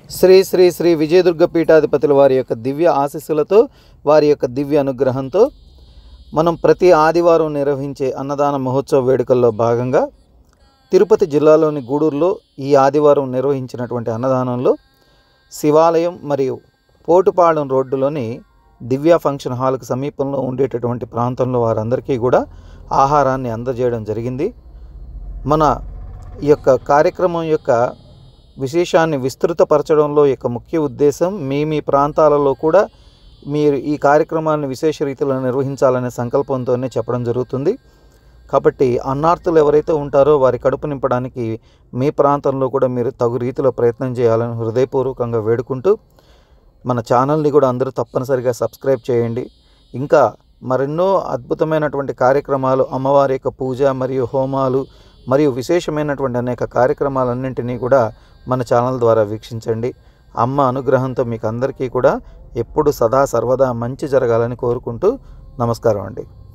శ్రీ శ్రీ శ్రీ విజయదుర్గ పీఠాధిపతుల వారి యొక్క దివ్య ఆశీస్సులతో వారి యొక్క దివ్య అనుగ్రహంతో మనం ప్రతి ఆదివారం నిర్వహించే అన్నదాన మహోత్సవ వేడుకల్లో భాగంగా తిరుపతి జిల్లాలోని గూడూరులో ఈ ఆదివారం నిర్వహించినటువంటి అన్నదానంలో శివాలయం మరియు పోటుపాళెం రోడ్డులోని దివ్య ఫంక్షన్ హాల్కి సమీపంలో ఉండేటటువంటి ప్రాంతంలో వారందరికీ కూడా ఆహారాన్ని అందజేయడం జరిగింది మన ఈ యొక్క కార్యక్రమం యొక్క విశేషాన్ని విస్తృతపరచడంలో యొక్క ముఖ్య ఉద్దేశం మీ మీ ప్రాంతాలలో కూడా మీరు ఈ కార్యక్రమాన్ని విశేష రీతిలో నిర్వహించాలనే సంకల్పంతోనే చెప్పడం జరుగుతుంది కాబట్టి అన్నార్థులు ఎవరైతే ఉంటారో వారి కడుపు నింపడానికి మీ ప్రాంతంలో కూడా మీరు తగు రీతిలో ప్రయత్నం చేయాలని హృదయపూర్వకంగా వేడుకుంటూ మన ఛానల్ని కూడా అందరూ తప్పనిసరిగా సబ్స్క్రైబ్ చేయండి ఇంకా మరెన్నో అద్భుతమైనటువంటి కార్యక్రమాలు అమ్మవారి యొక్క పూజ మరియు హోమాలు మరియు విశేషమైనటువంటి అనేక కార్యక్రమాలన్నింటినీ కూడా మన ఛానల్ ద్వారా వీక్షించండి అమ్మ అనుగ్రహంతో మీకు అందరికీ కూడా ఎప్పుడు సదా సర్వదా మంచి జరగాలని కోరుకుంటూ నమస్కారం అండి